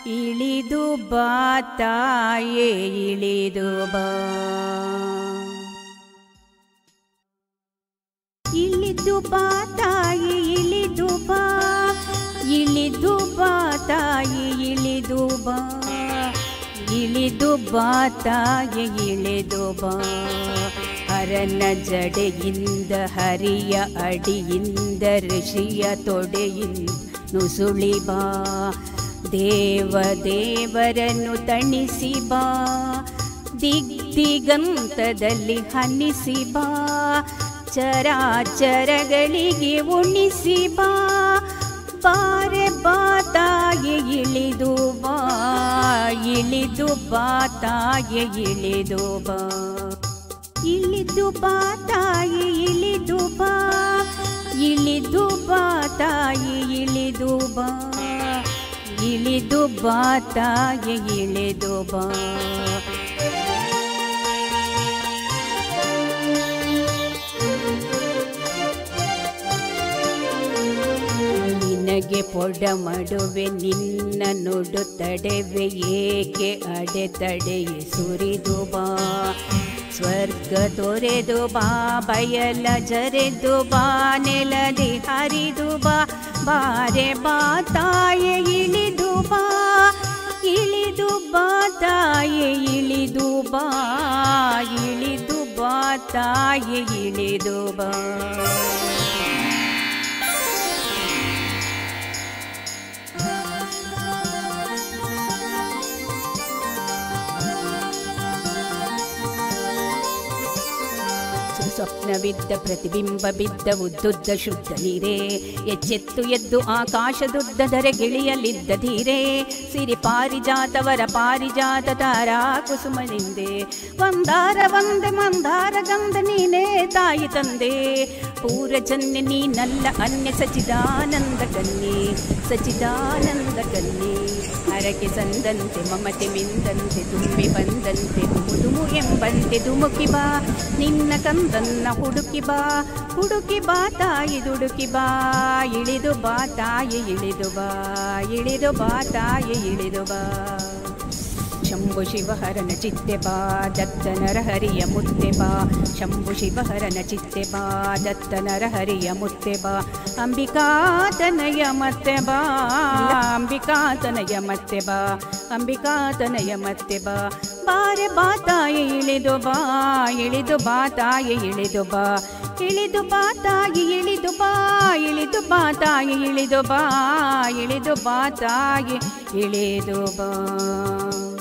ಇಳಿದು ಬಾ ತಾಯೇ ಇಳಿದು ಬಾ ಇಳಿದು ಬಾ ತಾಯಿ ಇಳಿದು ಬಾ ಇಳಿದು ಬಾ ತಾಯಿ ಇಳಿದು ಬಾ ಇಳಿದು ಬಾ ತಾಯಿ ಇಳಿದು ಬಾ ಹರನ ಜಡೆಯಿಂದ ಹರಿಯ ಅಡಿಯಿಂದ ಋಷಿಯ ತೊಡೆಯಿಂದ ನುಸುಳಿ ಬಾ ದೇವ ದೇವರನ್ನು ತಣಿಸಿ ಬಾ ದಿಗ್ದಿಗಂತದಲ್ಲಿ ಹನ್ನಿಸಿ ಬಾ ಚರಾಚರಗಳಿಗೆ ಉಣಿಸಿ ಬಾ ಬಾರೆ ಬಾ ತಾಯಿ ಇಳಿದು ಬಾ ಇಳಿದು ಬಾ ತಾಯಿ ಇಳಿದು ಬಾ ಇಳಿದು ಬಾ ತಾಯಿ ಇಳಿದು ಬಾ ಇಳಿದು ಬಾ ತಾಯಿ ಇಳಿದು ಬಾ ಇಳಿದು ಬಾ ತಾಯಿ ಇಳಿದು ಬಾ ನಿನಗೆ ಪೊಡ ಮಡುವೆ ನಿನ್ನ ನುಡು ತಡೆವೆ ಏಕೆ ಅಡೆತಡೆಯೇ ಸುರಿದು ಬಾ ಸ್ವರ್ಗ ತೊರೆದು ಬಾ ಬಯಲ ಜರೆದು ಬಾ ನೆಲದಿ ಹರಿದು ಬಾ ಬಾರೆ ಬಾ ತಾಯೆ ಇಳಿದು ಬಾ ಇಳಿದು ಬಾ ತಾಯೆ ಇಳಿದು ಬಾ ಇಳಿದು ಬಾ ತಾಯೆ ಇಳಿದು ಬಾ ಸ್ವಪ್ನವಿದ್ದ ಪ್ರತಿಬಿಂಬ ಬಿದ್ದ ಉದ್ದುದ್ದ ಶುದ್ಧ ನೀರೇ ಎಚ್ಚೆತ್ತು ಎದ್ದು ಆಕಾಶದುದ್ದದರೆ ಗಿಳಿಯಲಿದ್ದ ಧೀರೇ ಸಿರಿ ಪಾರಿಜಾತವರ ಪಾರಿಜಾತ ತಾರಾ ಕುಸುಮನಿಂದೆ ಒಂದಾರ ಒಂದೆ ಮಂದಾರ ಗಂಧ ನೀನೇ ತಾಯಿ ತಂದೆ ಪೂರಜನ್ಯ ನೀನಲ್ಲ ಅನ್ಯ ಸಚಿದಾನಂದ ಕನ್ಯೆ ಸಚಿದಾನಂದ ಕನ್ಯೆ ಹರಕೆ ಸಂದಂತೆ ಮಮತೆ ಮಿಂದಂತೆ ತುಂಬಿ ಬಂದಂತೆ ದುಮು ಎಂಬಂತೆ ದುಮುಕಿ ಬಾ ನಿನ್ನ ಕಂದನ್ನ ಹುಡುಕಿ ಬಾ ಹುಡುಕಿ ಬಾ ತಾಯಿ ದುಡುಕಿ ಬಾ ಇಳಿದು ಬಾ ತಾಯಿ ಇಳಿದು ಬಾ ಇಳಿದು ಬಾ ತಾಯಿ ಇಳಿದು ಬಾ ಶಂಭು ಶಿವಹರನ ಚಿತ್ತೆ ಬಾ ದತ್ತನರ ಹರಿಯ ಮುತ್ತೆ ಬಾ ಶಂಭು ಶಿವಹರನ ಚಿತ್ತೆ ಬಾ ದತ್ತನರ ಹರಿಯ ಮುತ್ತೆ ಬಾ ಅಂಬಿಕಾತನಯ ಮತ್ತೆ ಬಾ ಅಂಬಿಕಾತನಯ ಮತ್ತೆ ಬಾ ಅಂಬಿಕಾತನಯ ಮತ್ತೆ ಬಾ ಬಾರೆ ಬಾ ತಾಯಿ ಇಳಿದು ಬಾ ಇಳಿದು ಬಾ ತಾಯಿ ಇಳಿದು ಬಾ ಇಳಿದು ಬಾ ತಾಯಿ ಇಳಿದು ಬಾ ಇಳಿದು ಬಾ ತಾಯಿ ಇಳಿದು ಬಾ ಇಳಿದು ಬಾ ತಾಯಿ ಇಳಿದು ಬಾ